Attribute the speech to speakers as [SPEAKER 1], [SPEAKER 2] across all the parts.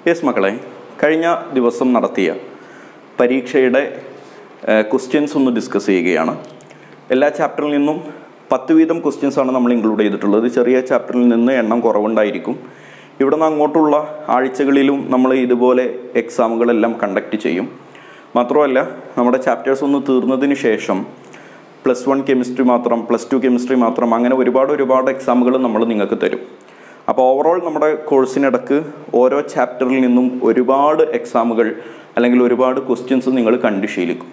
[SPEAKER 1] yes മക്കളെ കഴിഞ്ഞ ദിവസം നടത്തിയ പരീക്ഷയുടെ ക്വസ്റ്റ്യൻസ് ഒന്ന് ഡിസ്കസ് ചെയ്യുകയാണ് എല്ലാ ചാപ്റ്ററിൽ നിന്നും പത്ത് വീതം ക്വസ്റ്റ്യൻസ് ആണ് നമ്മൾ ഇൻക്ലൂഡ് ചെയ്തിട്ടുള്ളത് ചെറിയ ചാപ്റ്ററിൽ നിന്ന് എണ്ണം കുറവുണ്ടായിരിക്കും ഇവിടെ നിന്ന് അങ്ങോട്ടുള്ള ആഴ്ചകളിലും നമ്മൾ ഇതുപോലെ എക്സാമുകളെല്ലാം കണ്ടക്ട് ചെയ്യും മാത്രമല്ല നമ്മുടെ ചാപ്റ്റേഴ്സ് ഒന്ന് തീർന്നതിന് ശേഷം പ്ലസ് വൺ കെമിസ്ട്രി മാത്രം പ്ലസ് ടു കെമിസ്ട്രി മാത്രം അങ്ങനെ ഒരുപാട് ഒരുപാട് എക്സാമുകൾ നമ്മൾ നിങ്ങൾക്ക് തരും അപ്പോൾ ഓവറോൾ നമ്മുടെ കോഴ്സിനിടക്ക് ഓരോ ചാപ്റ്ററിൽ നിന്നും ഒരുപാട് എക്സാമുകൾ അല്ലെങ്കിൽ ഒരുപാട് ക്വസ്റ്റ്യൻസ് നിങ്ങൾ കണ്ടു ശീലിക്കും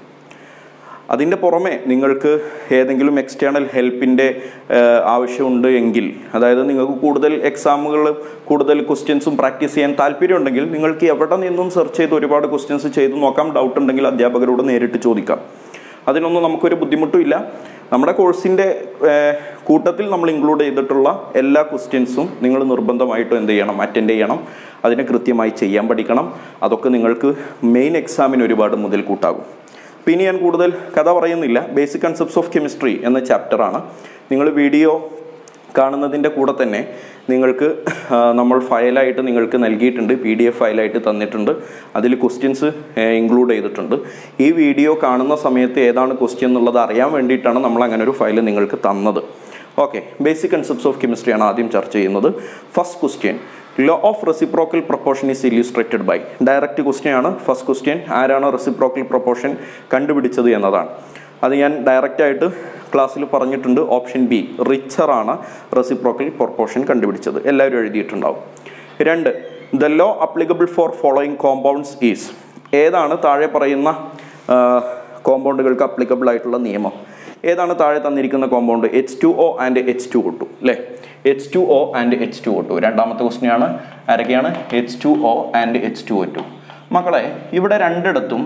[SPEAKER 1] അതിൻ്റെ പുറമെ നിങ്ങൾക്ക് ഏതെങ്കിലും എക്സ്റ്റേണൽ ഹെൽപ്പിൻ്റെ ആവശ്യമുണ്ട് എങ്കിൽ അതായത് നിങ്ങൾക്ക് കൂടുതൽ എക്സാമുകൾ കൂടുതൽ ക്വസ്റ്റ്യൻസും പ്രാക്ടീസ് ചെയ്യാൻ താല്പര്യമുണ്ടെങ്കിൽ നിങ്ങൾക്ക് എവിടെ നിന്നും സെർച്ച് ചെയ്ത് ഒരുപാട് ക്വസ്റ്റ്യൻസ് ചെയ്ത് നോക്കാം ഡൗട്ട് ഉണ്ടെങ്കിൽ അധ്യാപകരോട് നേരിട്ട് ചോദിക്കാം അതിനൊന്നും നമുക്കൊരു ബുദ്ധിമുട്ടും ഇല്ല നമ്മുടെ കോഴ്സിൻ്റെ കൂട്ടത്തിൽ നമ്മൾ ഇൻക്ലൂഡ് ചെയ്തിട്ടുള്ള എല്ലാ ക്വസ്റ്റ്യൻസും നിങ്ങൾ നിർബന്ധമായിട്ടും എന്ത് ചെയ്യണം അറ്റൻഡ് ചെയ്യണം അതിനെ കൃത്യമായി ചെയ്യാൻ പഠിക്കണം അതൊക്കെ നിങ്ങൾക്ക് മെയിൻ എക്സാമിന് ഒരുപാട് മുതൽ കൂട്ടാകും പിന്നെ ഞാൻ കൂടുതൽ കഥ പറയുന്നില്ല ബേസിക് കൺസെപ്റ്റ്സ് ഓഫ് കെമിസ്ട്രി എന്ന ചാപ്റ്ററാണ് നിങ്ങൾ വീഡിയോ കാണുന്നതിൻ്റെ കൂടെ തന്നെ നിങ്ങൾക്ക് ആ, നമ്മൾ ഫയലായിട്ട് നിങ്ങൾക്ക് നൽകിയിട്ടുണ്ട് പി ഡി എഫ് ഫയലായിട്ട് തന്നിട്ടുണ്ട് അതിൽ ക്വസ്റ്റ്യൻസ് ഇൻക്ലൂഡ് ചെയ്തിട്ടുണ്ട് ഈ വീഡിയോ കാണുന്ന സമയത്ത് ഏതാണ് ക്വസ്റ്റ്യൻ എന്നുള്ളത് അറിയാൻ വേണ്ടിയിട്ടാണ് നമ്മൾ അങ്ങനെ ഒരു ഫയൽ നിങ്ങൾക്ക് തന്നത് ഓക്കെ ബേസിക് കൺസെപ്റ്റ്സ് ഓഫ് കെമിസ്ട്രിയാണ് ആദ്യം ചർച്ച ചെയ്യുന്നത് first question law of reciprocal proportion is illustrated by direct question ആണ് ഫസ്റ്റ് ക്വസ്റ്റ്യൻ ആരാണ് റെസിപ്രോക്കൽ പ്രൊപ്പോർഷൻ കണ്ടുപിടിച്ചത് എന്നതാണ് അത് ഞാൻ ഡയറക്റ്റ് ആയിട്ട് ക്ലാസ്സിൽ പറഞ്ഞിട്ടുണ്ട് ഓപ്ഷൻ ബി റിച്ചർ ആണ് റെസിപ്രോക്കൽ പ്രൊപ്പോർഷൻ കണ്ടുപിടിച്ചത് എല്ലാവരും എഴുതിയിട്ടുണ്ടാവും രണ്ട് the law applicable for following compounds is ഏതാണ് താഴെ പറയുന്ന കോമ്പൗണ്ടുകൾക്ക് അപ്ലിക്കബിൾ ആയിട്ടുള്ള നിയമം ഏതാണ് താഴെ തന്നിരിക്കുന്ന compound H two O and H two O two അല്ലേ H two O and H two O two രണ്ടാമത്തെ ക്വസ്റ്റ്യൻ ആണ് ആരൊക്കെയാണ് H two O and H two O two മക്കളെ ഇവിടെ രണ്ടിടത്തും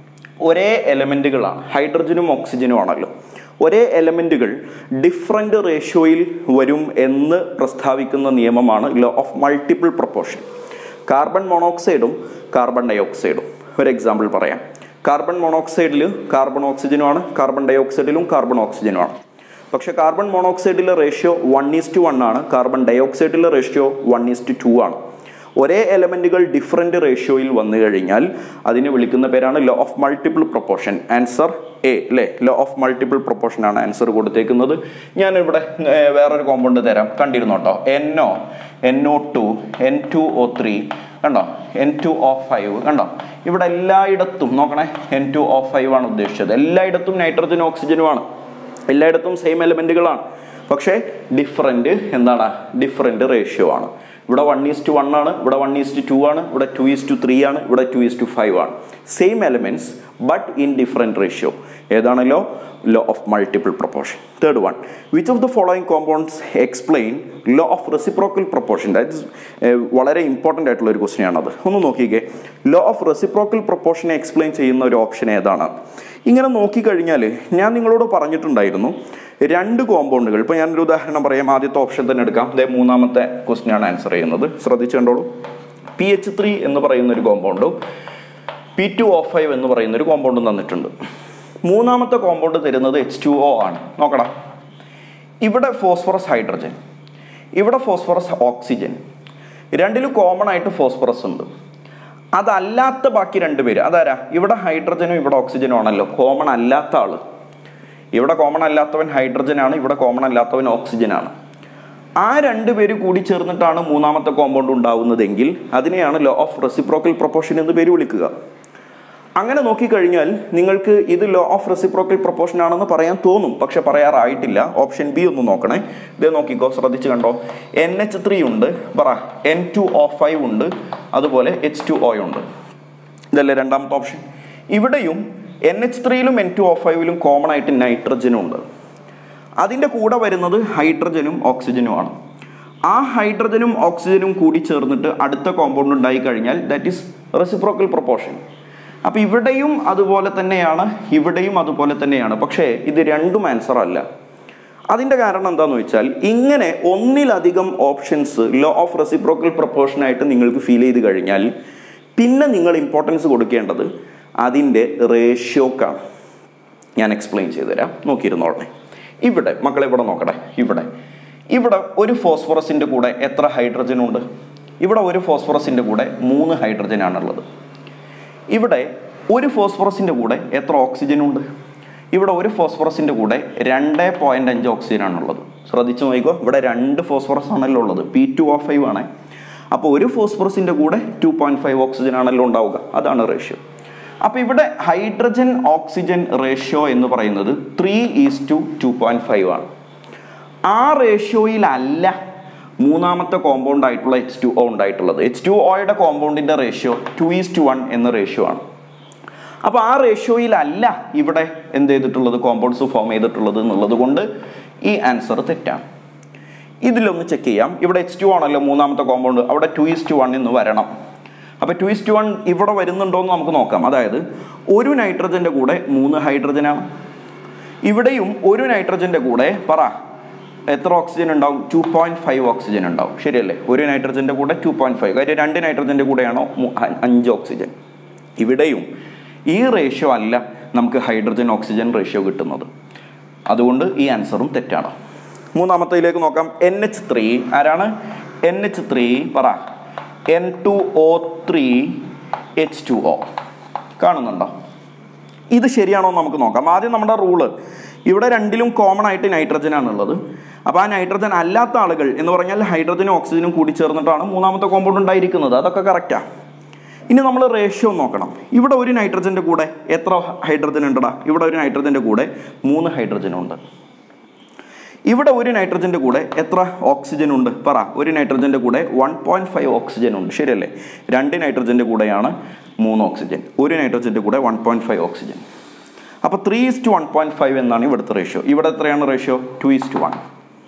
[SPEAKER 1] ഒരേ എലമെൻറ്റുകളാണ് ഹൈഡ്രജനും ഓക്സിജനും ആണല്ലോ ഒരേ എലമെൻറ്റുകൾ ഡിഫറെൻ്റ് റേഷ്യോയിൽ വരും എന്ന് പ്രസ്താവിക്കുന്ന നിയമമാണ് law of multiple proportion carbon മോണോക്സൈഡും കാർബൺ ഡയോക്സൈഡും ഒരു എക്സാമ്പിൾ പറയാം കാർബൺ മോണോക്സൈഡിൽ കാർബൺ ഓക്സിജനുമാണ് കാർബൺ ഡയോക്സൈഡിലും കാർബൺ ഓക്സിജനുമാണ് പക്ഷേ കാർബൺ മോണോക്സൈഡിലെ ratio one is to one ആണ് കാർബൺ ഡയോക്സൈഡിലെ ratio one is to two ആണ് ഒരേ എലമെൻറ്റുകൾ ഡിഫറെൻ്റ് റേഷ്യോയിൽ വന്നു കഴിഞ്ഞാൽ അതിനെ വിളിക്കുന്ന പേരാണ് law of multiple proportion answer A അല്ലേ ലോ ഓഫ് മൾട്ടിപ്പിൾ പ്രൊപ്പോർഷൻ ആണ് ആൻസർ കൊടുത്തേക്കുന്നത് ഞാനിവിടെ ഏർ, വേറൊരു കോമ്പൗണ്ട് തരാം കണ്ടിരുന്നു കേട്ടോ N O N O two N two O three കണ്ടോ എൻ ടു ഒ ഫൈവ് കണ്ടോ ഇവിടെ എല്ലായിടത്തും നോക്കണേ എൻ ടു ഒ ഫൈവ് ആണ് ഉദ്ദേശിച്ചത് എല്ലായിടത്തും നൈട്രജനും ഓക്സിജനുമാണ് എല്ലായിടത്തും സെയിം എലമെൻറ്റുകളാണ് പക്ഷേ ഡിഫറെൻറ്റ് എന്താണ് ഡിഫറെൻറ്റ് റേഷ്യോ ആണ് ഇവിടെ വൺ ഈസ് ടു വൺ ആണ് ഇവിടെ വൺ ഈസ് ടു ടു ആണ് ഇവിടെ ടു ഈസ് ടു ത്രീ ആണ് ഇവിടെ ടു ഈസ് ടു ഫൈവ് ആണ് same elements but in different ratio ഏതാണല്ലോ law of multiple proportion third one which of the following compounds explain law of reciprocal proportion that is വളരെ important ആയിട്ടുള്ള ഒരു question ആണത് ഒന്ന് നോക്കിക്കേ ലോ ഓഫ് റെസിപ്രോക്കൽ പ്രൊപ്പോർഷനെ explain ചെയ്യുന്ന ഒരു ഓപ്ഷൻ ഏതാണ് ഇങ്ങനെ നോക്കിക്കഴിഞ്ഞാൽ ഞാൻ നിങ്ങളോട് പറഞ്ഞിട്ടുണ്ടായിരുന്നു രണ്ട് കോമ്പൗണ്ടുകൾ ഇപ്പോൾ ഞാനൊരു ഉദാഹരണം പറയാം ആദ്യത്തെ ഓപ്ഷൻ തന്നെ എടുക്കാം അതേ മൂന്നാമത്തെ ക്വസ്റ്റ്യൻ ആണ് ആൻസർ ചെയ്യുന്നത് ശ്രദ്ധിച്ചു കണ്ടോളൂ പി എച്ച് ത്രീ എന്ന് പറയുന്ന ഒരു കോമ്പൗണ്ടും പി ടു ഒ ഫൈവ് എന്ന് പറയുന്ന ഒരു കോമ്പൗണ്ടും തന്നിട്ടുണ്ട് മൂന്നാമത്തെ കോമ്പൗണ്ട് തരുന്നത് എച്ച് ടു ഒ ആണ് നോക്കടാ ഇവിടെ ഫോസ്ഫറസ് ഹൈഡ്രജൻ ഇവിടെ ഫോസ്ഫറസ് ഓക്സിജൻ രണ്ടിലും കോമൺ ആയിട്ട് ഫോസ്ഫറസ് ഉണ്ട് അതല്ലാത്ത ബാക്കി രണ്ട് പേര് അതാരാ ഇവിടെ ഹൈഡ്രജനും ഇവിടെ ഓക്സിജനും ആണല്ലോ കോമൺ അല്ലാത്ത ആള് ഇവിടെ കോമൺ അല്ലാത്തവൻ ഹൈഡ്രജൻ ആണ് ഇവിടെ കോമൺ അല്ലാത്തവൻ ഓക്സിജൻ ആണ് ആ രണ്ട് പേര് കൂടി ചേർന്നിട്ടാണ് മൂന്നാമത്തെ കോമ്പൗണ്ട് ഉണ്ടാവുന്നതെങ്കിൽ അതിനെയാണ് ലോ ഓഫ് റെസിപ്രോക്കൽ പ്രൊപ്പോർഷൻ എന്ന് പേര് വിളിക്കുക അങ്ങനെ നോക്കിക്കഴിഞ്ഞാൽ നിങ്ങൾക്ക് ഇത് ലോ ഓഫ് റെസിപ്രോക്കൽ പ്രൊപ്പോർഷൻ ആണെന്ന് പറയാൻ തോന്നും പക്ഷെ പറയാറായിട്ടില്ല ഓപ്ഷൻ ബി ഒന്ന് നോക്കണേ ഇത് നോക്കിക്കോ ശ്രദ്ധിച്ച് കണ്ടോ എൻ എച്ച് ത്രീ ഉണ്ട് പറ എൻ ടു ഒ ഫൈവ് ഉണ്ട് അതുപോലെ എച്ച് ടു ഒ ഉണ്ട് ഇതല്ലേ രണ്ടാമത്തെ ഓപ്ഷൻ ഇവിടെയും എൻ എച്ച് ത്രീയിലും എൻ ടു ഒ ഫൈവിലും കോമൺ ആയിട്ട് നൈട്രജനും ഉണ്ട് അതിൻ്റെ കൂടെ വരുന്നത് ഹൈഡ്രജനും ഓക്സിജനുമാണ് ആ ഹൈഡ്രജനും ഓക്സിജനും കൂടി ചേർന്നിട്ട് അടുത്ത കോമ്പൗണ്ട് ഉണ്ടായി കഴിഞ്ഞാൽ ദാറ്റ് ഈസ് റെസിപ്രോക്കൽ പ്രൊപ്പോർഷൻ അപ്പോൾ ഇവിടെയും അതുപോലെ തന്നെയാണ് ഇവിടെയും അതുപോലെ തന്നെയാണ് പക്ഷേ ഇത് രണ്ടും ആൻസർ അല്ല അതിൻ്റെ കാരണം എന്താണെന്ന് വെച്ചാൽ ഇങ്ങനെ ഒന്നിലധികം options law of reciprocal proportion ആയിട്ട് നിങ്ങൾക്ക് ഫീൽ ചെയ്ത് കഴിഞ്ഞാൽ പിന്നെ നിങ്ങൾ ഇമ്പോർട്ടൻസ് കൊടുക്കേണ്ടത് അതിൻ്റെ റേഷ്യോക്കാണ് ഞാൻ എക്സ്പ്ലെയിൻ ചെയ്തുതരാം നോക്കിയിരുന്നോളെ ഇവിടെ മക്കളെ ഇവിടെ നോക്കട്ടെ ഇവിടെ ഇവിടെ ഒരു ഫോസ്ഫറസിൻ്റെ കൂടെ എത്ര ഹൈഡ്രജൻ ഉണ്ട് ഇവിടെ ഒരു ഫോസ്ഫറസിൻ്റെ കൂടെ മൂന്ന് ഹൈഡ്രജൻ ആണുള്ളത് ഇവിടെ ഒരു ഫോസ്ഫറസിൻ്റെ കൂടെ എത്ര ഓക്സിജൻ ഉണ്ട് ഇവിടെ ഒരു ഫോസ്ഫറസിൻ്റെ കൂടെ രണ്ട് പോയിൻ്റ് അഞ്ച് ഓക്സിജൻ ആണുള്ളത് ശ്രദ്ധിച്ചു നോക്കിക്കോ ഇവിടെ രണ്ട് ഫോസ്ഫറസ് ആണല്ലോ ഉള്ളത് പി ടു ഓ ഫൈവ് ആണ് അപ്പോൾ ഒരു ഫോസ്ഫറസിൻ്റെ കൂടെ ടു പോയിൻറ്റ് ഫൈവ് ഓക്സിജൻ ആണല്ലോ ഉണ്ടാവുക അതാണ് റേഷ്യോ അപ്പോൾ ഇവിടെ ഹൈഡ്രജൻ ഓക്സിജൻ റേഷ്യോ എന്ന് പറയുന്നത് three is to two point five ആണ് ആ റേഷ്യോയിലല്ല മൂന്നാമത്തെ കോമ്പൗണ്ട് ആയിട്ടുള്ള എച്ച് ടു ഒ ഉണ്ടായിട്ടുള്ളത് എച്ച് ടു ഒയുടെ കോമ്പൗണ്ടിൻ്റെ ratio two is to one എന്ന റേഷ്യോ ആണ് അപ്പോൾ ആ റേഷ്യോയിലല്ല ഇവിടെ എന്ത് ചെയ്തിട്ടുള്ളത് കോമ്പൗണ്ട്സ് ഫോം ചെയ്തിട്ടുള്ളത് എന്നുള്ളത് കൊണ്ട് ഈ ആൻസർ തെറ്റാണ് ഇതിലൊന്ന് ചെക്ക് ചെയ്യാം ഇവിടെ എച്ച് ടു ആണല്ലോ മൂന്നാമത്തെ കോമ്പൗണ്ട് അവിടെ ടു ഈസ് ടു വൺ എന്ന് വരണം അപ്പോൾ ടു ഈസ് ടു വൺ ഇവിടെ വരുന്നുണ്ടോ എന്ന് നമുക്ക് നോക്കാം അതായത് ഒരു നൈട്രജൻ്റെ കൂടെ മൂന്ന് ഹൈഡ്രജനാണ് ഇവിടെയും ഒരു നൈട്രജൻ്റെ കൂടെ പറ എത്ര ഓക്സിജൻ ഉണ്ടാവും ടു പോയിൻറ്റ് ഫൈവ് ഓക്സിജൻ ഉണ്ടാവും ശരിയല്ലേ ഒരു നൈട്രജൻ്റെ കൂടെ ടു പോയിൻറ്റ് ഫൈവ് കാര്യം രണ്ട് നൈട്രജൻ്റെ കൂടെയാണോ മു- അ- അഞ്ച് ഓക്സിജൻ ഇവിടെയും ഈ റേഷ്യോ അല്ല നമുക്ക് ഹൈഡ്രജൻ ഓക്സിജൻ റേഷ്യോ കിട്ടുന്നത് അതുകൊണ്ട് ഈ ആൻസറും തെറ്റാണ് മൂന്നാമത്തേലേക്ക് നോക്കാം എൻ എച്ച് ത്രീ ആരാണ് എൻ എച്ച് ത്രീ പറ N two O three H two O കാണുന്നുണ്ടോ ഇത് ശരിയാണോ എന്ന് നമുക്ക് നോക്കാം ആദ്യം നമ്മുടെ റൂള് ഇവിടെ രണ്ടിലും കോമൺ ആയിട്ട് നൈട്രജൻ ആണുള്ളത് അപ്പോൾ ആ നൈട്രജൻ അല്ലാത്ത ആളുകൾ എന്ന് പറഞ്ഞാൽ ഹൈഡ്രജനും ഓക്സിജനും കൂടി ചേർന്നിട്ടാണ് മൂന്നാമത്തെ കോമ്പൗണ്ട് ഉണ്ടായിരിക്കുന്നത് അതൊക്കെ കറക്റ്റാണ് ഇനി നമ്മൾ റേഷ്യോ നോക്കണം ഇവിടെ ഒരു നൈട്രജൻ്റെ കൂടെ എത്ര ഹൈഡ്രജൻ ഉണ്ടടാ ഇവിടെ ഒരു നൈട്രജൻ്റെ കൂടെ മൂന്ന് ഹൈഡ്രജൻ ഉണ്ട് ഇവിടെ ഒരു നൈട്രജൻ്റെ കൂടെ എത്ര ഓക്സിജൻ ഉണ്ട് പറ ഒരു നൈട്രജൻ്റെ കൂടെ വൺ പോയിൻറ്റ് ഫൈവ് ഓക്സിജൻ ഉണ്ട് ശരിയല്ലേ രണ്ട് നൈട്രജൻ്റെ കൂടെയാണ് മൂന്ന് ഓക്സിജൻ ഒരു നൈട്രജൻ്റെ കൂടെ വൺ പോയിൻറ്റ് ഫൈവ് ഓക്സിജൻ അപ്പോൾ three is to one point five എന്നാണ് ഇവിടുത്തെ റേഷ്യോ ഇവിടെ എത്രയാണ് ratio two is to one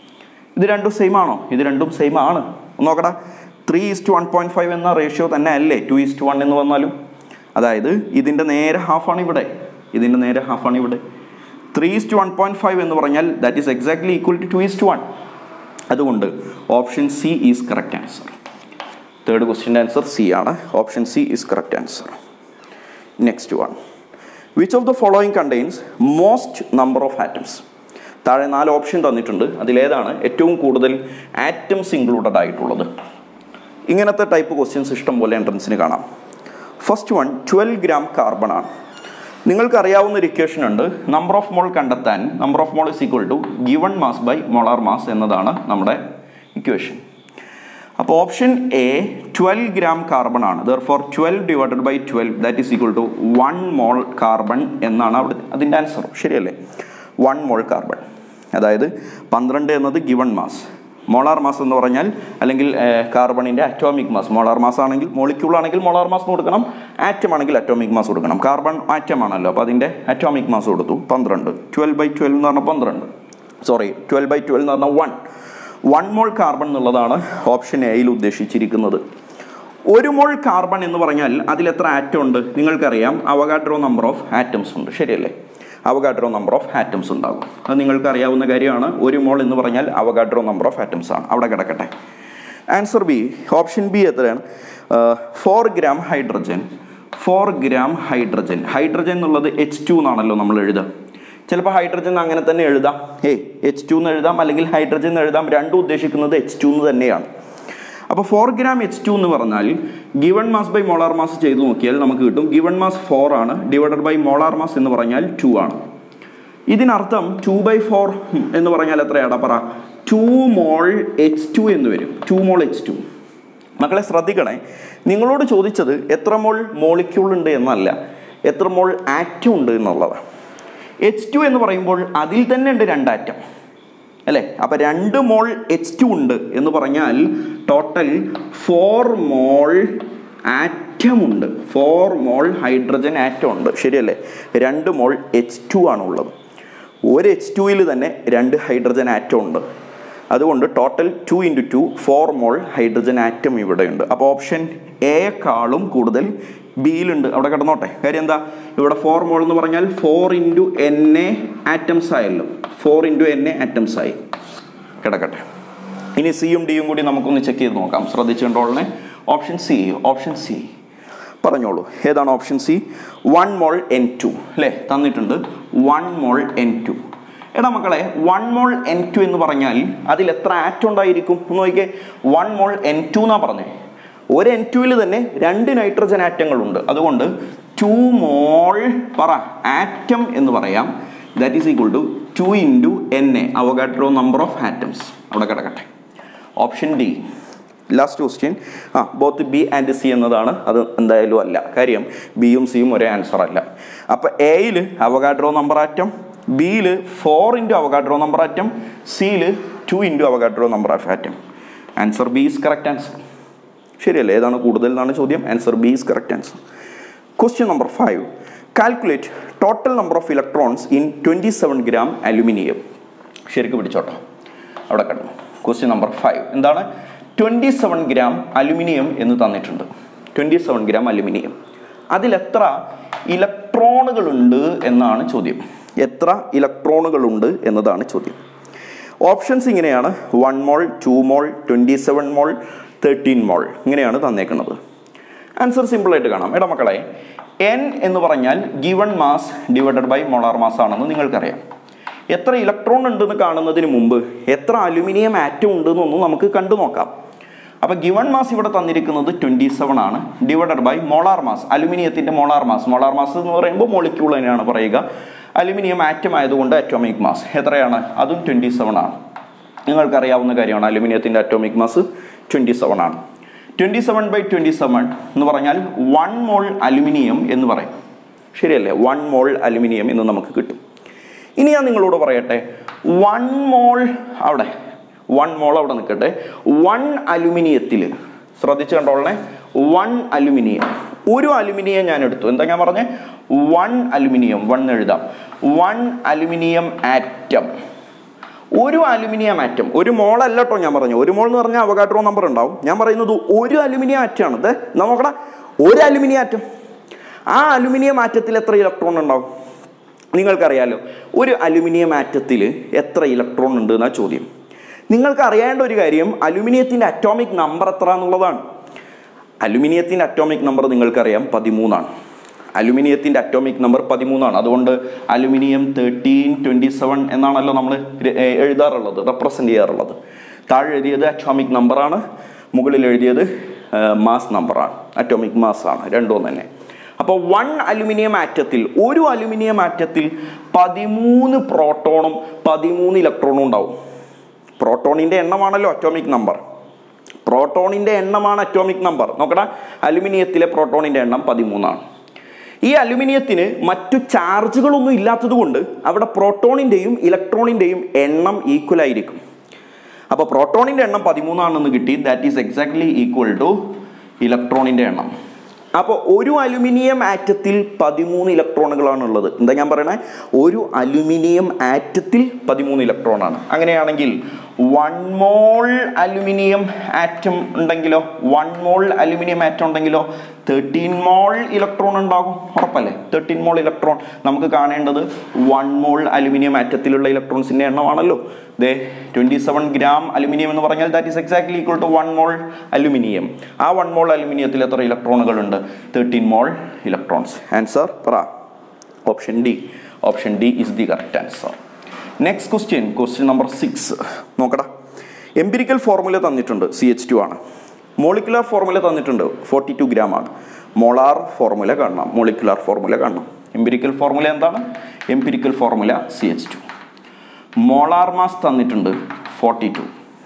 [SPEAKER 1] ഇത് രണ്ടും സെയിം ആണോ ഇത് രണ്ടും സെയിം ആണ് ഒന്ന് നോക്കടാ three is to one point five എന്ന റേഷ്യോ തന്നെ അല്ലേ ടു ഈസ് ടു വൺ എന്ന് വന്നാലും അതായത് ഇതിൻ്റെ നേരെ ഹാഫാണ് ഇവിടെ ഇതിൻ്റെ നേരെ ഹാഫാണ് ഇവിടെ three is to one point five എന്ന് പറഞ്ഞാൽ that is exactly equal to two is to one അതുകൊണ്ട് option C is correct answer third ക്വസ്റ്റ്യൻ്റെ ആൻസർ സി ആണ് option C is correct answer next one which of the following contains most number of atoms താഴെ നാല് option തന്നിട്ടുണ്ട് അതിലേതാണ് ഏറ്റവും കൂടുതൽ atoms included ആയിട്ടുള്ളത് ഇങ്ങനത്തെ ടൈപ്പ് ക്വസ്റ്റ്യൻസ് ഇഷ്ടം പോലെ എൻട്രൻസിന് കാണാം first one twelve gram carbon ആണ് നിങ്ങൾക്ക് അറിയാവുന്ന ഒരു ഇക്വേഷൻ ഉണ്ട് നമ്പർ ഓഫ് മോൾ കണ്ടെത്താൻ number of mole is equal to given mass by molar mass എന്നതാണ് നമ്മുടെ ഇക്വേഷൻ അപ്പോൾ option A twelve gram carbon ആണ് therefore twelve divided by twelve that is equal to one mole carbon എന്നാണ് അവിടെ അതിൻ്റെ answer ശരിയല്ലേ one mole carbon അതായത് പന്ത്രണ്ട് എന്നത് ഗിവൺ മാസ് മോളാർ മാസ് എന്ന് പറഞ്ഞാൽ അല്ലെങ്കിൽ കാർബണിൻ്റെ അറ്റോമിക് മാസ് മോളാർ മാസ് ആണെങ്കിൽ മോളിക്യൂൾ ആണെങ്കിൽ മോളാർ മാസ് കൊടുക്കണം ആറ്റം ആണെങ്കിൽ അറ്റോമിക് മാസ് കൊടുക്കണം കാർബൺ ആറ്റം ആണല്ലോ അപ്പോൾ അതിൻ്റെ അറ്റോമിക് മാസ് കൊടുത്തു പന്ത്രണ്ട് ട്വൽവ് ബൈ ട്വൽവ് എന്ന് പറഞ്ഞാൽ പന്ത്രണ്ട് സോറി ട്വൽവ് ബൈ ട്വൽവ് എന്ന് പറഞ്ഞാൽ വൺ വൺ മോൾ കാർബൺ എന്നുള്ളതാണ് ഓപ്ഷൻ എയിൽ ഉദ്ദേശിച്ചിരിക്കുന്നത് ഒരു മോൾ കാർബൺ എന്ന് പറഞ്ഞാൽ അതിൽ എത്ര ആറ്റം ഉണ്ട് നിങ്ങൾക്കറിയാം അവഗാഡ്രോ നമ്പർ ഓഫ് ആറ്റംസ് ഉണ്ട് ശരിയല്ലേ അവഗാഡ്രോ നമ്പർ ഓഫ് ആറ്റംസ് ഉണ്ടാകും അത് നിങ്ങൾക്ക് അറിയാവുന്ന കാര്യമാണ് ഒരു മോൾ എന്ന് പറഞ്ഞാൽ അവഗാഡ്രോ നമ്പർ ഓഫ് ആറ്റംസ് ആണ് അവിടെ കിടക്കട്ടെ ആൻസർ ബി ഓപ്ഷൻ ബി എത്രയാണ് four gram hydrogen four gram hydrogen hydrogen എന്നുള്ളത് എച്ച് ടു എന്നാണല്ലോ നമ്മൾ എഴുതുക ചിലപ്പോൾ ഹൈഡ്രജൻ അങ്ങനെ തന്നെ എഴുതാം ഏയ് എച്ച് ടു എന്ന് എഴുതാം അല്ലെങ്കിൽ ഹൈഡ്രജൻ എന്ന് എഴുതാം രണ്ടും ഉദ്ദേശിക്കുന്നത് എച്ച് ടു എന്ന് തന്നെയാണ് അപ്പോൾ ഫോർ ഗ്രാം എച്ച് ടു എന്ന് പറഞ്ഞാൽ given mass by molar mass ചെയ്ത് നോക്കിയാൽ നമുക്ക് കിട്ടും ഗിവൺ മാസ് ഫോർ ആണ് ഡിവൈഡഡ് ബൈ മോളാർ മാസ് എന്ന് പറഞ്ഞാൽ ടു ആണ് ഇതിനർത്ഥം ടു ബൈ ഫോർ എന്ന് പറഞ്ഞാൽ എത്രയാടാ പറ ടു മോൾ എച്ച് ടു എന്ന് വരും ടു മോൾ എച്ച് ടു മക്കളെ ശ്രദ്ധിക്കണേ നിങ്ങളോട് ചോദിച്ചത് എത്ര മോൾ മോളിക്യൂൾ ഉണ്ട് എന്നല്ല എത്ര മോൾ ആറ്റം ഉണ്ട് എന്നുള്ളതാണ് എച്ച് ടു എന്ന് പറയുമ്പോൾ അതിൽ തന്നെ ഉണ്ട് രണ്ട് ആറ്റം അല്ലേ അപ്പം രണ്ട് മോൾ എച്ച് ടു ഉണ്ട് എന്ന് പറഞ്ഞാൽ ടോട്ടൽ ഫോർ മോൾ ആറ്റം ഉണ്ട് ഫോർ മോൾ ഹൈഡ്രജൻ ആറ്റം ഉണ്ട് ശരിയല്ലേ രണ്ട് മോൾ എച്ച് ടു ആണുള്ളത് ഒരു എച്ച് ടുവിൽ തന്നെ രണ്ട് ഹൈഡ്രജൻ ആറ്റം ഉണ്ട് അതുകൊണ്ട് total two into two four mole hydrogen atom ഇവിടെയുണ്ട് അപ്പോൾ ഓപ്ഷൻ എക്കാളും കൂടുതൽ ബിയിലുണ്ട് അവിടെ കിടന്നോട്ടെ കാര്യം എന്താ ഇവിടെ ഫോർ മോൾ എന്ന് പറഞ്ഞാൽ four into N A atoms ആയല്ലോ four into N A atoms ആയി കിടക്കട്ടെ ഇനി സിയും ഡിയും കൂടി നമുക്കൊന്ന് ചെക്ക് ചെയ്ത് നോക്കാം ശ്രദ്ധിച്ചുകൊണ്ടോളനെ ഓപ്ഷൻ സി ഓപ്ഷൻ സി പറഞ്ഞോളൂ ഏതാണ് option C one mole N two അല്ലേ തന്നിട്ടുണ്ട് വൺ മോൾ എൻ ടു എടാ മക്കളെ വൺ മോൾ എൻ ടു എന്ന് പറഞ്ഞാൽ അതിൽ എത്ര ആറ്റം ഉണ്ടായിരിക്കും ഒന്ന് നോക്കിയേ വൺ മോൾ എൻ ടു എന്നാ പറഞ്ഞേ ഒരു എൻ ടുവിൽ തന്നെ രണ്ട് നൈട്രജൻ ആറ്റങ്ങളുണ്ട് അതുകൊണ്ട് ടു മോൾ പറ ആറ്റം എന്ന് പറയാം that is equal to two into N A Avogadro number of atoms അവിടെ കിടക്കട്ടെ ഓപ്ഷൻ ഡി ലാസ്റ്റ് ക്വസ്റ്റ്യൻ ആ ബോത്ത് ബി ആൻഡ് സി എന്നതാണ് അത് എന്തായാലും അല്ല കാര്യം ബിയും സിയും ഒരേ ആൻസർ അല്ല അപ്പോൾ എയിൽ അവഗാഡ്രോ നമ്പർ ആറ്റം ബിയിൽ four into Avogadro number atom സിയിൽ two into Avogadro number of atom answer B is correct answer ശരിയല്ലേ ഏതാണ് കൂടുതൽ എന്നാണ് ചോദ്യം answer B is correct answer question number five calculate total number of electrons in twenty seven gram aluminium ശരിക്കും പിടിച്ചോട്ടോ അവിടെ കിടന്നു ക്വസ്റ്റ്യൻ നമ്പർ ഫൈവ് എന്താണ് ട്വൻറ്റി സെവൻ ഗ്രാം അലുമിനിയം എന്ന് തന്നിട്ടുണ്ട് ട്വൻറ്റി സെവൻ ഗ്രാം അലുമിനിയം അതിലെത്ര ഇലക്ട്രോണുകളുണ്ട് എന്നാണ് ചോദ്യം എത്ര ഇലക്ട്രോണുകളുണ്ട് എന്നതാണ് ചോദ്യം ഓപ്ഷൻസ് ഇങ്ങനെയാണ് one mole two mole twenty seven mole thirteen mole ഇങ്ങനെയാണ് തന്നേക്കുന്നത് ആൻസർ സിമ്പിളായിട്ട് കാണാം എടാ മക്കളെ എൻ എന്ന് പറഞ്ഞാൽ given mass divided by molar mass ആണെന്ന് നിങ്ങൾക്കറിയാം എത്ര ഇലക്ട്രോൺ ഉണ്ടെന്ന് കാണുന്നതിന് മുമ്പ് എത്ര അലുമിനിയം ആറ്റം ഉണ്ടെന്നൊന്നും നമുക്ക് കണ്ടു നോക്കാം അപ്പോൾ ഗിവൺ മാസ് ഇവിടെ തന്നിരിക്കുന്നത് ട്വൻറ്റി സെവൻ ആണ് ഡിവൈഡഡ് ബൈ മോളാർ മാസ് അലുമിനിയത്തിൻ്റെ മോളാർ മാസ് മോളാർ മാസ് എന്ന് പറയുമ്പോൾ മോളിക്യൂൾ തന്നെയാണ് പറയുക അലുമിനിയം ആറ്റം ആയതുകൊണ്ട് അറ്റോമിക് മാസ് എത്രയാണ് അതും ട്വൻറ്റി സെവൻ ആണ് നിങ്ങൾക്കറിയാവുന്ന കാര്യമാണ് അലുമിനിയത്തിൻ്റെ അറ്റോമിക് മാസ് ട്വൻറ്റി സെവൻ ആണ് twenty seven by twenty seven എന്ന് പറഞ്ഞാൽ വൺ മോൾ അലുമിനിയം എന്ന് പറയും ശരിയല്ലേ വൺ മോൾ അലുമിനിയം എന്ന് നമുക്ക് കിട്ടും ഇനി ഞാൻ നിങ്ങളോട് പറയട്ടെ വൺ മോൾ അവിടെ വൺ മോൾ അവിടെ നിൽക്കട്ടെ വൺ അലുമിനിയത്തിൽ ശ്രദ്ധിച്ചു കണ്ടോളണേ വൺ അലുമിനിയം ഒരു അലുമിനിയം ഞാൻ എടുത്തു എന്താ ഞാൻ പറഞ്ഞേ വൺ അലുമിനിയം വൺ എഴുതാം വൺ അലുമിനിയം ആറ്റം ഒരു അലുമിനിയം ആറ്റം ഒരു മോൾ അല്ല കേട്ടോ ഞാൻ പറഞ്ഞു ഒരു മോൾ എന്ന് പറഞ്ഞാൽ അവകാട്രോ നമ്പർ ഉണ്ടാവും ഞാൻ പറയുന്നത് ഒരു അലുമിനിയം ആറ്റമാണ് ഇത് നോക്കടാ ഒരു അലുമിനിയം ആറ്റം ആ അലുമിനിയം ആറ്റത്തിൽ എത്ര ഇലക്ട്രോൺ ഉണ്ടാവും നിങ്ങൾക്കറിയാലോ ഒരു അലുമിനിയം ആറ്റത്തിൽ എത്ര ഇലക്ട്രോൺ ഉണ്ട് എന്നാ ചോദ്യം നിങ്ങൾക്ക് അറിയേണ്ട ഒരു കാര്യം അലുമിനിയത്തിൻ്റെ അറ്റോമിക് നമ്പർ എത്ര എന്നുള്ളതാണ് അലുമിനിയത്തിൻ്റെ അറ്റോമിക് നമ്പർ നിങ്ങൾക്കറിയാം പതിമൂന്നാണ് അലുമിനിയത്തിൻ്റെ അറ്റോമിക് നമ്പർ പതിമൂന്നാണ് അതുകൊണ്ട് അലുമിനിയം തേർട്ടീൻ ട്വൻറ്റി സെവൻ എന്നാണല്ലോ നമ്മൾ എഴുതാറുള്ളത് റെപ്രസെൻ്റ് ചെയ്യാറുള്ളത് താഴെ എഴുതിയത് അറ്റോമിക് നമ്പറാണ് മുകളിൽ എഴുതിയത് മാസ് നമ്പറാണ് അറ്റോമിക് മാസ് ആണ് രണ്ടും തന്നെ അപ്പോൾ വൺ അലുമിനിയം ആറ്റത്തിൽ ഒരു അലുമിനിയം ആറ്റത്തിൽ പതിമൂന്ന് പ്രോട്ടോണും പതിമൂന്ന് ഇലക്ട്രോണും ഉണ്ടാവും പ്രോട്ടോണിൻ്റെ എണ്ണമാണല്ലോ അറ്റോമിക് നമ്പർ പ്രോട്ടോണിൻ്റെ എണ്ണമാണ് അറ്റോമിക് നമ്പർ നോക്കടാ അലുമിനിയത്തിലെ പ്രോട്ടോണിൻ്റെ എണ്ണം പതിമൂന്നാണ് ഈ അലുമിനിയത്തിന് മറ്റു ചാർജുകളൊന്നും ഇല്ലാത്തതുകൊണ്ട് അവിടെ പ്രോട്ടോണിൻ്റെയും ഇലക്ട്രോണിൻ്റെയും എണ്ണം ഈക്വൽ ആയിരിക്കും അപ്പോൾ പ്രോട്ടോണിൻ്റെ എണ്ണം പതിമൂന്നാണെന്ന് കിട്ടി that is exactly equal to ഇലക്ട്രോണിൻ്റെ എണ്ണം അപ്പോൾ ഒരു അലുമിനിയം ആറ്റത്തിൽ പതിമൂന്ന് ഇലക്ട്രോണുകളാണ് ഉള്ളത് എന്താ ഞാൻ പറയണേ ഒരു അലുമിനിയം ആറ്റത്തിൽ പതിമൂന്ന് ഇലക്ട്രോണാണ് അങ്ങനെയാണെങ്കിൽ വൺ മോൾ അലുമിനിയം ആറ്റം ഉണ്ടെങ്കിലോ വൺ മോൾ അലുമിനിയം ആറ്റം ഉണ്ടെങ്കിലോ തേർട്ടീൻ മോൾ ഇലക്ട്രോൺ ഉണ്ടാകും ഉറപ്പല്ലേ തേർട്ടീൻ മോൾ ഇലക്ട്രോൺ നമുക്ക് കാണേണ്ടത് വൺ മോൾ അലുമിനിയം ആറ്റത്തിലുള്ള ഇലക്ട്രോൺസിൻ്റെ എണ്ണമാണല്ലോ ദേ ട്വൻറ്റി സെവൻ ഗ്രാം അലുമിനിയം എന്ന് പറഞ്ഞാൽ that is exactly equal to one mole aluminium ആ വൺ മോൾ അലുമിനിയത്തിൽ എത്ര ഇലക്ട്രോണുകൾ ഉണ്ട് തേർട്ടീൻ മോൾ ഇലക്ട്രോൺസ് ആൻസർ പറ option D option D is the correct answer next question question number six നോക്കടാ empirical formula തന്നിട്ടുണ്ട് സി എച്ച് ടു ആണ് molecular formula തന്നിട്ടുണ്ട് ഫോർട്ടി ടു ഗ്രാം ആണ് മോളാർ ഫോർമുല കാണണം മോളിക്കുലാർ ഫോർമുല കാണണം empirical formula എന്താണ് empirical formula C H two molar mass തന്നിട്ടുണ്ട് forty two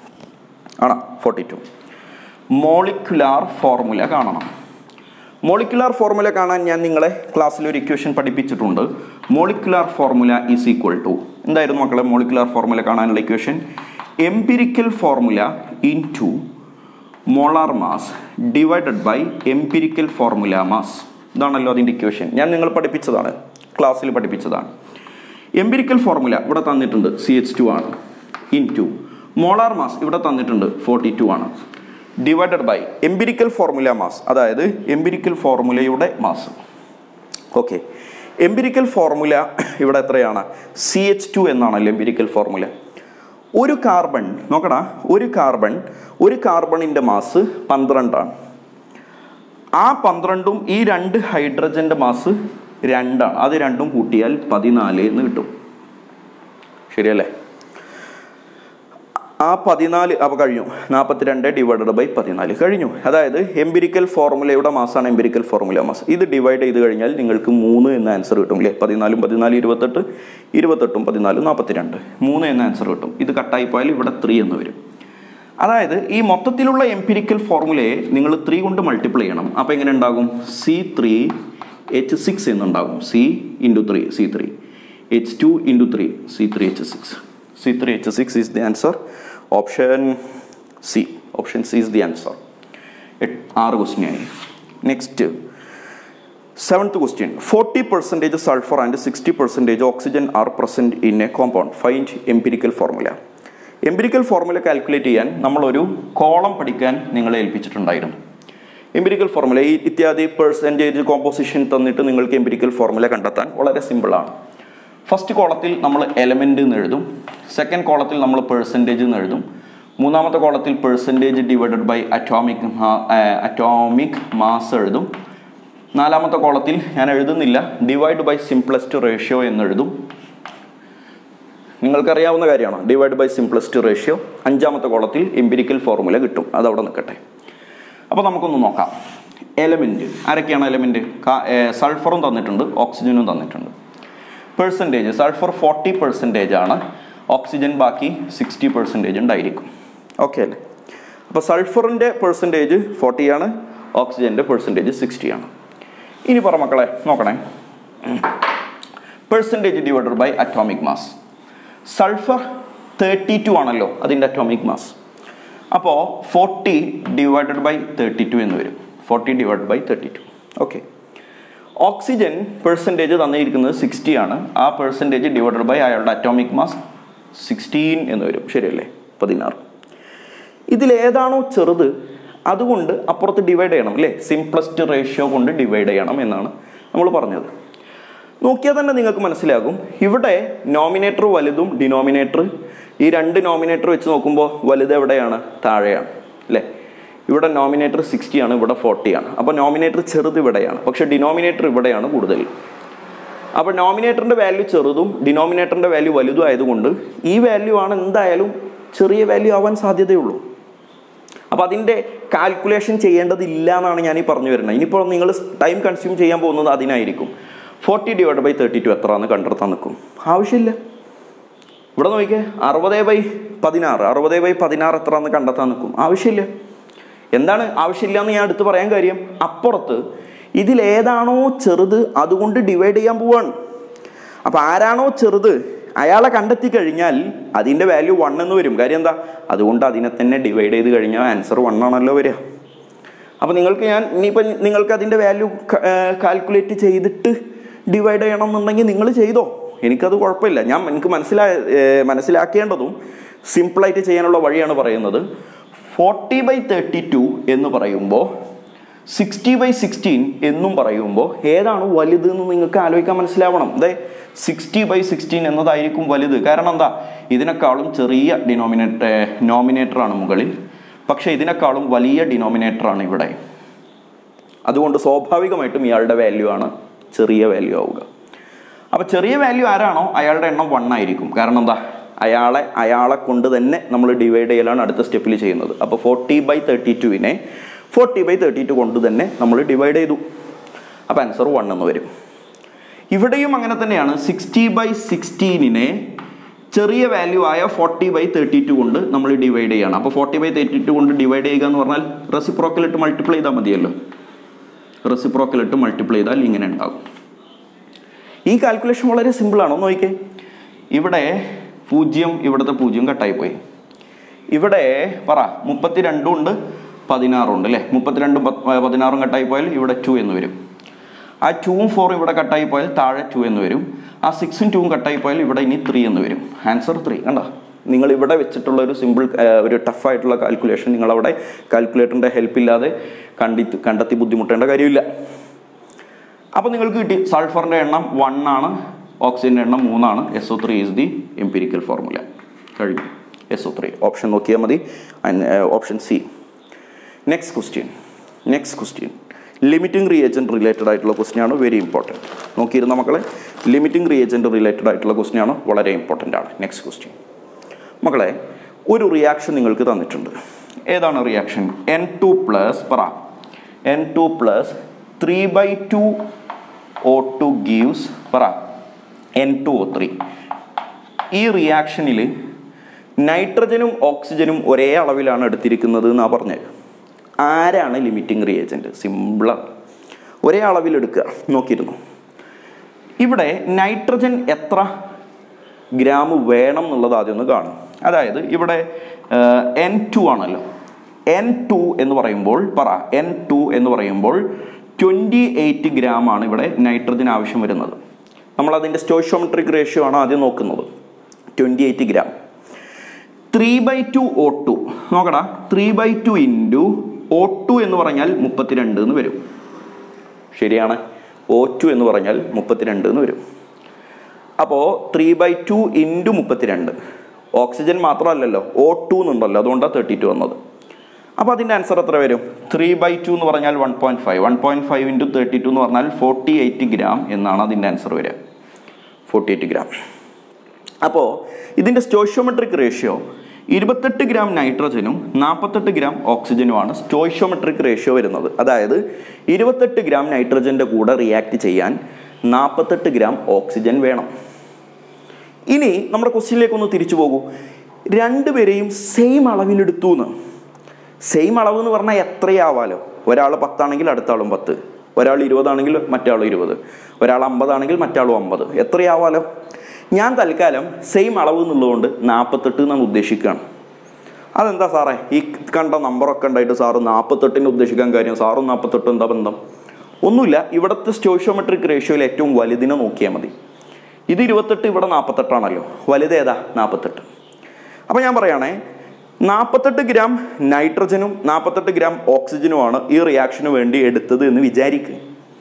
[SPEAKER 1] ആണോ ഫോർട്ടി ടു മോളിക്കുലാർ ഫോർമുല കാണണം മോളിക്കുലാർ ഫോർമുല കാണാൻ ഞാൻ നിങ്ങളെ ക്ലാസ്സിൽ ഒരു ഇക്വേഷൻ പഠിപ്പിച്ചിട്ടുണ്ട് molecular formula is equal to എന്തായിരുന്നു മക്കളെ മോളിക്കുലാർ ഫോർമുല കാണാനുള്ള equation empirical formula into molar mass divided by empirical formula mass ഇതാണല്ലോ അതിൻ്റെ ഇക്വേഷൻ ഞാൻ നിങ്ങൾ പഠിപ്പിച്ചതാണ് ക്ലാസ്സിൽ പഠിപ്പിച്ചതാണ് എംപിരിക്കൽ ഫോർമുല ഇവിടെ തന്നിട്ടുണ്ട് സി എച്ച് ടു ആണ് ഇൻ ടു മോളാർ മാസ് ഇവിടെ തന്നിട്ടുണ്ട് ഫോർട്ടി ടു ആണ് divided by empirical formula mass അതായത് എംപിരിക്കൽ ഫോർമുലയുടെ മാസ് ഓക്കെ എംപിരിക്കൽ ഫോർമുല ഇവിടെ എത്രയാണ് സി എച്ച് ടു എന്നാണല്ലോ എംപിരിക്കൽ ഫോർമുല ഒരു കാർബൺ നോക്കടാ ഒരു കാർബൺ ഒരു കാർബണിൻ്റെ മാസ് പന്ത്രണ്ടാണ് ആ പന്ത്രണ്ടും ഈ രണ്ട് ഹൈഡ്രജൻ്റെ മാസ് രണ്ടാണ് അത് രണ്ടും കൂട്ടിയാൽ പതിനാല് എന്ന് കിട്ടും ശരിയല്ലേ ആ പതിനാല് അപ്പോൾ കഴിഞ്ഞു നാൽപ്പത്തിരണ്ട് ഡിവൈഡഡ് ബൈ പതിനാല് കഴിഞ്ഞു അതായത് എംപിരിക്കൽ ഫോർമുലയുടെ മാസമാണ് എംപിരിക്കൽ ഫോർമുല മാസ് ഇത് ഡിവൈഡ് ചെയ്ത് കഴിഞ്ഞാൽ നിങ്ങൾക്ക് മൂന്ന് എന്ന ആൻസർ കിട്ടും അല്ലേ പതിനാലും പതിനാല് ഇരുപത്തെട്ട് ഇരുപത്തെട്ടും പതിനാലും നാൽപ്പത്തിരണ്ട് മൂന്ന് എന്ന ആൻസർ കിട്ടും ഇത് കട്ടായി പോയാൽ ഇവിടെ ത്രീ എന്ന് വരും അതായത് ഈ മൊത്തത്തിലുള്ള എംപിരിക്കൽ ഫോർമുലയെ നിങ്ങൾ ത്രീ കൊണ്ട് മൾട്ടിപ്ലൈ ചെയ്യണം അപ്പോൾ എങ്ങനെ ഉണ്ടാകും സി ത്രീ എച്ച് സിക്സ് എന്നുണ്ടാകും C into three C three H two into three C three H six C three H six is the answer option C option C is the answer ആറ് question ആയി next seventh question forty percentage sulphur and sixty percentage oxygen are present in a compound find empirical formula empirical formula calculate ചെയ്യാൻ നമ്മളൊരു column പഠിക്കാൻ നിങ്ങളെ ഏൽപ്പിച്ചിട്ടുണ്ടായിരുന്നു empirical formula ഈ ഇത്യാദി percentage composition തന്നിട്ട് നിങ്ങൾക്ക് എംപിരിക്കൽ ഫോർമുല കണ്ടെത്താൻ വളരെ സിമ്പിളാണ് ഫസ്റ്റ് കോളത്തിൽ നമ്മൾ എലമെൻ്റ് എന്ന് എഴുതും സെക്കൻഡ് കോളത്തിൽ നമ്മൾ പെർസെൻറ്റേജ് എന്ന് എഴുതും മൂന്നാമത്തെ കോളത്തിൽ percentage divided by atomic atomic mass എഴുതും നാലാമത്തെ കോളത്തിൽ ഞാൻ എഴുതുന്നില്ല ഡിവൈഡ് ബൈ സിംപ്ലസ്റ്റ് റേഷ്യോ എന്ന് എഴുതും നിങ്ങൾക്കറിയാവുന്ന കാര്യമാണ് ഡിവൈഡ് ബൈ സിംപ്ലസ്റ്റ് റേഷ്യോ അഞ്ചാമത്തെ കോളത്തിൽ എംപിരിക്കൽ ഫോർമുല കിട്ടും അതവിടെ നിൽക്കട്ടെ അപ്പോൾ നമുക്കൊന്ന് നോക്കാം എലമെൻറ്റ് ആരൊക്കെയാണ് എലമെൻറ്റ് സൾഫറും തന്നിട്ടുണ്ട് ഓക്സിജനും തന്നിട്ടുണ്ട് പെർസെൻറ്റേജ് സൾഫർ ഫോർട്ടി പെർസെൻറ്റേജ് ആണ് ഓക്സിജൻ ബാക്കി സിക്സ്റ്റി പെർസെൻറ്റേജ് ഉണ്ടായിരിക്കും ഓക്കെ അല്ലേ അപ്പോൾ സൾഫറിൻ്റെ പെർസെൻറ്റേജ് ഫോർട്ടിയാണ് ഓക്സിജൻ്റെ പെർസെൻറ്റേജ് സിക്സ്റ്റി ആണ് ഇനി പറ മക്കളെ നോക്കണേ percentage divided by atomic mass sulphur thirty two ആണല്ലോ അതിൻ്റെ അറ്റോമിക് മാസ് അപ്പോൾ forty divided by thirty two എന്ന് വരും forty divide by thirty two okay oxygen percentage തന്നിരിക്കുന്നത് സിക്സ്റ്റി ആണ് ആ പെർസെൻറ്റേജ് ഡിവൈഡഡ് ബൈ അയാളുടെ അറ്റോമിക് മാസ് സിക്സ്റ്റീൻ എന്ന് വരും ശരിയല്ലേ പതിനാറ് ഇതിലേതാണോ ചെറുത് അതുകൊണ്ട് അപ്പുറത്ത് ഡിവൈഡ് ചെയ്യണം അല്ലേ സിംപ്ലസ്റ്റ് റേഷ്യോ കൊണ്ട് ഡിവൈഡ് ചെയ്യണം എന്നാണ് നമ്മൾ പറഞ്ഞത് നോക്കിയാൽ തന്നെ നിങ്ങൾക്ക് മനസ്സിലാകും ഇവിടെ നോമിനേറ്റർ വലുതും ഡിനോമിനേറ്റർ ഈ രണ്ട് നോമിനേറ്റർ വെച്ച് നോക്കുമ്പോൾ വലുത് എവിടെയാണ് താഴെയാണ് അല്ലേ ഇവിടെ നോമിനേറ്റർ സിക്സ്റ്റി ആണ് ഇവിടെ ഫോർട്ടി ആണ് അപ്പോൾ നോമിനേറ്റർ ചെറുത് ഇവിടെയാണ് പക്ഷേ ഡിനോമിനേറ്റർ ഇവിടെയാണ് കൂടുതൽ അപ്പോൾ നോമിനേറ്ററിൻ്റെ വാല്യൂ ചെറുതും ഡിനോമിനേറ്ററിൻ്റെ വാല്യൂ വലുതും ആയതുകൊണ്ട് ഈ വാല്യൂ ആണ് എന്തായാലും ചെറിയ വാല്യൂ ആവാൻ സാധ്യതയുള്ളൂ അപ്പോൾ അതിൻ്റെ കാൽക്കുലേഷൻ ചെയ്യേണ്ടതില്ല എന്നാണ് ഞാൻ ഈ പറഞ്ഞു വരുന്നത് ഇനിയിപ്പോൾ നിങ്ങൾ ടൈം കൺസ്യൂം ചെയ്യാൻ പോകുന്നത് അതിനായിരിക്കും forty divide by thirty two എത്ര എന്ന് കണ്ടെത്താൻ നിൽക്കും ആവശ്യമില്ല ഇവിടെ നോക്കിയേ അറുപത് ബൈ പതിനാറ് അറുപത് ബൈ പതിനാറ് എത്ര എന്ന് കണ്ടെത്താൻ നിൽക്കും ആവശ്യമില്ല എന്താണ് ആവശ്യമില്ല എന്ന് ഞാൻ എടുത്ത് പറയാൻ കാര്യം അപ്പുറത്ത് ഇതിലേതാണോ ചെറുത് അതുകൊണ്ട് ഡിവൈഡ് ചെയ്യാൻ പോവാണ് അപ്പോൾ ആരാണോ ചെറുത് അയാളെ കണ്ടെത്തി കഴിഞ്ഞാൽ അതിൻ്റെ വാല്യൂ വൺ എന്ന് വരും കാര്യം എന്താ അതുകൊണ്ട് അതിനെ തന്നെ ഡിവൈഡ് ചെയ്ത് കഴിഞ്ഞാൽ ആൻസർ വൺ ആണല്ലോ വരിക അപ്പോൾ നിങ്ങൾക്ക് ഞാൻ ഇനിയിപ്പം നിങ്ങൾക്ക് അതിൻ്റെ വാല്യൂ കാൽക്കുലേറ്റ് ചെയ്തിട്ട് ഡിവൈഡ് ചെയ്യണം എന്നുണ്ടെങ്കിൽ നിങ്ങൾ ചെയ്തോ എനിക്കത് കുഴപ്പമില്ല ഞാൻ എനിക്ക് മനസ്സിലാ ഏർ മനസ്സിലാക്കേണ്ടതും സിമ്പിളായിട്ട് ചെയ്യാനുള്ള വഴിയാണ് പറയുന്നത് ഫോർട്ടി ബൈ തേർട്ടി ടു എന്ന് പറയുമ്പോൾ സിക്സ്റ്റി ബൈ സിക്സ്റ്റീൻ എന്നും പറയുമ്പോൾ ഏതാണ് വലുത് എന്ന് നിങ്ങൾക്ക് ആലോചിക്കാൻ മനസ്സിലാവണം അതെ സിക്സ്റ്റി ബൈ സിക്സ്റ്റീൻ എന്നതായിരിക്കും വലുത് കാരണം എന്താ ഇതിനേക്കാളും ചെറിയ ഡിനോമിനേറ്റർ നോമിനേറ്ററാണ് മുകളിൽ പക്ഷേ ഇതിനേക്കാളും വലിയ ഡിനോമിനേറ്ററാണ് ഇവിടെ അതുകൊണ്ട് സ്വാഭാവികമായിട്ടും ഇയാളുടെ വാല്യൂ ആണ് ചെറിയ വാല്യൂ ആവുക അപ്പോൾ ചെറിയ വാല്യൂ ആരാണോ അയാളുടെ എണ്ണം വൺ ആയിരിക്കും കാരണം എന്താ അയാളെ അയാളെ കൊണ്ട് തന്നെ നമ്മൾ ഡിവൈഡ് ചെയ്യലാണ് അടുത്ത സ്റ്റെപ്പിൽ ചെയ്യുന്നത് അപ്പോൾ ഫോർട്ടി ബൈ തേർട്ടി ടുവിനെ ഫോർട്ടി ബൈ തേർട്ടി ടു കൊണ്ട് തന്നെ നമ്മൾ ഡിവൈഡ് ചെയ്തു അപ്പോൾ ആൻസർ വൺ എന്ന് വരും ഇവിടെയും അങ്ങനെ തന്നെയാണ് സിക്സ്റ്റി ബൈ സിക്സ്റ്റീനിനെ ചെറിയ വാല്യൂ ആയ ഫോർട്ടി ബൈ തേർട്ടി ടു കൊണ്ട് നമ്മൾ ഡിവൈഡ് ചെയ്യണം അപ്പോൾ ഫോർട്ടി ബൈ തേർട്ടി ടു കൊണ്ട് ഡിവൈഡ് ചെയ്യുക എന്ന് പറഞ്ഞാൽ റെസിപ്രോക്കലിട്ട് മൾട്ടിപ്ലൈ ചെയ്താൽ മതിയല്ലോ റെസിപ്രോക്കലിട്ട് മൾട്ടിപ്ലൈ ചെയ്താൽ ഇങ്ങനെ ഉണ്ടാകും ഈ കാൽക്കുലേഷൻ വളരെ സിമ്പിളാണ് ഒന്ന് നോക്കിക്കേ ഇവിടെ പൂജ്യം ഇവിടുത്തെ പൂജ്യം കട്ടായി പോയി ഇവിടെ പറ മുപ്പത്തി രണ്ടും ഉണ്ട് പതിനാറും ഉണ്ട് അല്ലേ മുപ്പത്തിരണ്ടും പത്ത് പതിനാറും കട്ടായി പോയാൽ ഇവിടെ ടു എന്ന് വരും ആ ടൂവും ഫോറും ഇവിടെ കട്ടായി പോയാൽ താഴെ ടു എന്ന് വരും ആ സിക്സും ടൂവും കട്ടായി പോയാൽ ഇവിടെ ഇനി ത്രീ എന്ന് വരും ആൻസർ ത്രീ കണ്ട നിങ്ങൾ ഇവിടെ വെച്ചിട്ടുള്ള ഒരു സിമ്പിൾ ഒരു ടഫായിട്ടുള്ള കാൽക്കുലേഷൻ നിങ്ങളവിടെ കാൽക്കുലേറ്ററിൻ്റെ ഹെൽപ്പ് ഇല്ലാതെ കണ്ടി കണ്ടെത്തി ബുദ്ധിമുട്ടേണ്ട കാര്യമില്ല അപ്പോൾ നിങ്ങൾക്ക് കിട്ടി സൾഫറിൻ്റെ എണ്ണം വൺ ആണ് ഓക്സിജൻ്റെ എണ്ണം മൂന്നാണ് S O three is the empirical formula കഴിഞ്ഞു എസ് ഒ ത്രീ ഓപ്ഷൻ നോക്കിയാൽ മതി option C next question next question limiting reagent related ആയിട്ടുള്ള ക്വസ്റ്റ്യൻ ആണ് വെരി ഇമ്പോർട്ടൻറ്റ് നോക്കിയിരുന്ന മക്കളെ ലിമിറ്റിംഗ് റിയേജൻറ്റ് റിലേറ്റഡ് ആയിട്ടുള്ള ക്വസ്റ്റ്യൻ ആണ് വളരെ ഇമ്പോർട്ടൻ്റ് ആണ് നെക്സ്റ്റ് ക്വസ്റ്റ്യൻ മക്കളെ ഒരു റിയാക്ഷൻ നിങ്ങൾക്ക് തന്നിട്ടുണ്ട് ഏതാണ് റിയാക്ഷൻ എൻ ടു പ്ലസ് പറ N two plus three by two O two gives പറ എൻ ടു ഒ ത്രീ ഈ റിയാക്ഷനിൽ നൈട്രജനും ഓക്സിജനും ഒരേ അളവിലാണ് എടുത്തിരിക്കുന്നത് എന്നാണ് പറഞ്ഞത് ആരാണ് ലിമിറ്റിംഗ് റിയേജൻറ്റ് സിമ്പിളാണ് ഒരേ അളവിൽ എടുക്കുക നോക്കിയിരുന്നു ഇവിടെ നൈട്രജൻ എത്ര ഗ്രാം വേണം എന്നുള്ളത് ആദ്യം ഒന്ന് കാണും അതായത് ഇവിടെ എൻ ടു ആണല്ലോ എൻ ടു എന്ന് പറയുമ്പോൾ പറ എൻ ടു എന്ന് പറയുമ്പോൾ ട്വൻറ്റി എയ്റ്റ് ഗ്രാം ആണ് ഇവിടെ നൈട്രജൻ ആവശ്യം വരുന്നത് നമ്മൾ അതിൻ്റെ സ്റ്റോഷ്യോമെട്രിക് റേഷ്യോ ആണ് ആദ്യം നോക്കുന്നത് twenty eight gram three by two O two നോക്കടാ three by two into O two എന്ന് പറഞ്ഞാൽ മുപ്പത്തിരണ്ട് എന്ന് വരും ശരിയാണ് ഒ ടു എന്ന് പറഞ്ഞാൽ മുപ്പത്തിരണ്ട് എന്ന് വരും അപ്പോൾ ത്രീ ബൈ ടു ഇൻറ്റു മുപ്പത്തിരണ്ട് ഓക്സിജൻ മാത്രമല്ലല്ലോ ഒ ടു എന്നുണ്ടല്ലോ അതുകൊണ്ടാണ് തേർട്ടി ടു വന്നത് അപ്പോൾ അതിൻ്റെ ആൻസർ എത്ര വരും ത്രീ ബൈ ടു എന്ന് പറഞ്ഞാൽ one point five one point five into thirty two എന്ന് പറഞ്ഞാൽ ഫോർട്ടി എയ്റ്റ് ഗ്രാം എന്നാണ് അതിൻ്റെ ആൻസർ വരിക ഫോർട്ടി എയ്റ്റ് ഗ്രാം അപ്പോൾ ഇതിൻ്റെ സ്റ്റോഷ്യോമെട്രിക് റേഷ്യോ ഇരുപത്തെട്ട് ഗ്രാം നൈട്രജനും നാൽപ്പത്തെട്ട് ഗ്രാം ഓക്സിജനുമാണ് സ്റ്റോഷ്യോമെട്രിക് റേഷ്യോ വരുന്നത് അതായത് ഇരുപത്തെട്ട് ഗ്രാം നൈട്രജൻ്റെ കൂടെ റിയാക്ട് ചെയ്യാൻ നാൽപ്പത്തെട്ട് ഗ്രാം ഓക്സിജൻ വേണം ഇനി നമ്മുടെ ക്വസ്റ്റ്യനിലേക്ക് ഒന്ന് തിരിച്ചു പോകൂ രണ്ടുപേരെയും സെയിം അളവിലെടുത്തു എന്ന് സെയിം അളവ് എന്ന് പറഞ്ഞാൽ എത്രയാവാലോ ഒരാൾ പത്താണെങ്കിൽ അടുത്ത ആളും പത്ത് ഒരാൾ ഇരുപതാണെങ്കിൽ മറ്റാളും ഇരുപത് ഒരാൾ അമ്പതാണെങ്കിൽ മറ്റാളും അമ്പത് എത്രയാവാലോ ഞാൻ തൽക്കാലം സെയിം അളവ് എന്നുള്ളതുകൊണ്ട് നാൽപ്പത്തെട്ട് എന്നാണ് ഉദ്ദേശിക്കുകയാണ് അതെന്താ സാറേ ഈ കണ്ട നമ്പറൊക്കെ ഉണ്ടായിട്ട് സാറ് നാൽപ്പത്തെട്ടിന് ഉദ്ദേശിക്കാൻ കാര്യം സാറും നാൽപ്പത്തെട്ടും എന്താ ബന്ധം ഒന്നുമില്ല ഇവിടുത്തെ സ്റ്റോഷ്യോമെട്രിക് റേഷ്യോയിൽ ഏറ്റവും വലുതിനെ നോക്കിയാൽ മതി ഇത് ഇരുപത്തെട്ട് ഇവിടെ നാൽപ്പത്തെട്ടാണല്ലോ വലുതേതാ നാൽപ്പത്തെട്ട് അപ്പോൾ ഞാൻ പറയുകയാണേ നാൽപ്പത്തെട്ട് ഗ്രാം നൈട്രജനും നാൽപ്പത്തെട്ട് ഗ്രാം ഓക്സിജനുമാണ് ഈ റിയാക്ഷന് വേണ്ടി എടുത്തത് എന്ന് വിചാരിക്കുക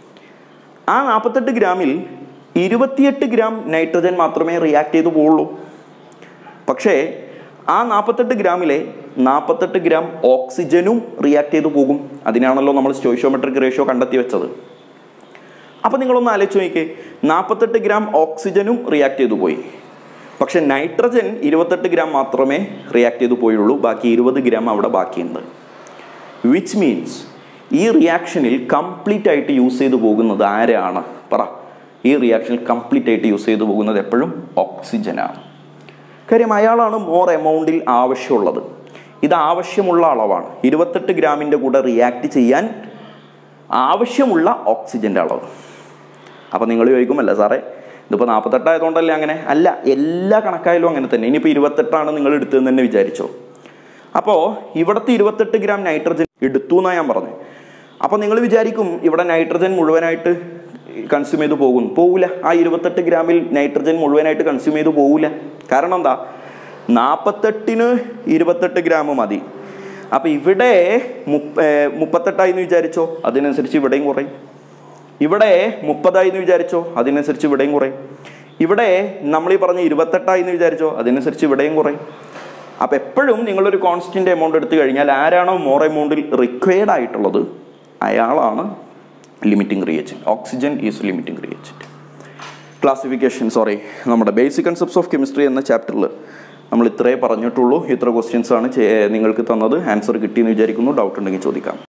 [SPEAKER 1] ആ നാൽപ്പത്തെട്ട് ഗ്രാമിൽ ഇരുപത്തിയെട്ട് ഗ്രാം നൈട്രജൻ മാത്രമേ റിയാക്ട് ചെയ്തു പോവുള്ളൂ പക്ഷേ ആ നാൽപ്പത്തെട്ട് ഗ്രാമിലെ നാൽപ്പത്തെട്ട് ഗ്രാം ഓക്സിജനും റിയാക്ട് ചെയ്തു പോകും അതിനാണല്ലോ നമ്മൾ സ്റ്റോയിഷോമെട്രിക് റേഷ്യോ കണ്ടെത്തി വെച്ചത് അപ്പോൾ നിങ്ങളൊന്ന് ആലോചിച്ച് നോക്കിക്കേ നാൽപ്പത്തെട്ട് ഗ്രാം ഓക്സിജനും റിയാക്ട് ചെയ്തു പോയി പക്ഷെ നൈട്രജൻ ഇരുപത്തെട്ട് ഗ്രാം മാത്രമേ റിയാക്ട് ചെയ്തു പോയുള്ളൂ ബാക്കി ഇരുപത് ഗ്രാം അവിടെ ബാക്കിയുണ്ട് വിച്ച് മീൻസ് ഈ റിയാക്ഷനിൽ കംപ്ലീറ്റ് ആയിട്ട് യൂസ് ചെയ്തു പോകുന്നത് ആരാണ് പറ ഈ റിയാക്ഷനിൽ കംപ്ലീറ്റ് ആയിട്ട് യൂസ് ചെയ്തു പോകുന്നത് എപ്പോഴും ഓക്സിജനാണ് കാര്യം അയാളാണ് മോർ എമൗണ്ടിൽ ആവശ്യമുള്ളത് ഇത് ആവശ്യമുള്ള അളവാണ് ഇരുപത്തെട്ട് ഗ്രാമിൻ്റെ കൂടെ റിയാക്ട് ചെയ്യാൻ ആവശ്യമുള്ള ഓക്സിജൻ്റെ അളവ് അപ്പോൾ നിങ്ങൾ ചോദിക്കുമല്ല സാറേ ഇതിപ്പോൾ നാൽപ്പത്തെട്ടായതുകൊണ്ടല്ലേ അങ്ങനെ അല്ല എല്ലാ കണക്കായാലും അങ്ങനെ തന്നെ ഇനിയിപ്പോൾ ഇരുപത്തെട്ടാണ് നിങ്ങൾ എടുത്തതെന്ന് തന്നെ വിചാരിച്ചോ അപ്പോൾ ഇവിടുത്തെ ഇരുപത്തെട്ട് ഗ്രാം നൈട്രജൻ എടുത്തു എന്നാണ് ഞാൻ പറഞ്ഞത് അപ്പോൾ നിങ്ങൾ വിചാരിക്കും ഇവിടെ നൈട്രജൻ മുഴുവനായിട്ട് കൺസ്യൂം ചെയ്ത് പോകും പോവില്ല ആ ഇരുപത്തെട്ട് ഗ്രാമിൽ നൈട്രജൻ മുഴുവനായിട്ട് കൺസ്യൂം ചെയ്ത് പോവില്ല കാരണം എന്താ നാൽപ്പത്തെട്ടിന് ഇരുപത്തെട്ട് ഗ്രാം മതി അപ്പോൾ ഇവിടെ മുപ്പ ഏർ മുപ്പത്തെട്ടായി എന്ന് വിചാരിച്ചോ അതിനനുസരിച്ച് ഇവിടെയും കുറയും ഇവിടെ മുപ്പതായി എന്ന് വിചാരിച്ചോ അതിനനുസരിച്ച് ഇവിടെയും കുറയും ഇവിടെ നമ്മൾ ഈ പറഞ്ഞ ഇരുപത്തെട്ടായി എന്ന് വിചാരിച്ചോ അതിനനുസരിച്ച് ഇവിടെയും കുറയും അപ്പോൾ എപ്പോഴും നിങ്ങളൊരു കോൺസ്റ്റൻ്റ് എമൗണ്ട് എടുത്തു കഴിഞ്ഞാൽ ആരാണോ മോർ എമൗണ്ടിൽ റിക്വയർഡ് ആയിട്ടുള്ളത് അയാളാണ് limiting reagent oxygen is limiting reagent classification sorry നമ്മുടെ ബേസിക് കൺസെപ്റ്റ്സ് ഓഫ് കെമിസ്ട്രി എന്ന ചാപ്റ്ററിൽ നമ്മൾ ഇത്രേ പറഞ്ഞിട്ടുള്ളൂ ഇത്ര ക്വസ്റ്റ്യൻസ് ആണ് ചെ- നിങ്ങൾക്ക് തന്നത് ആൻസർ കിട്ടിയെന്ന് വിചാരിക്കുന്നു ഡൗട്ട് ഉണ്ടെങ്കിൽ ചോദിക്കാം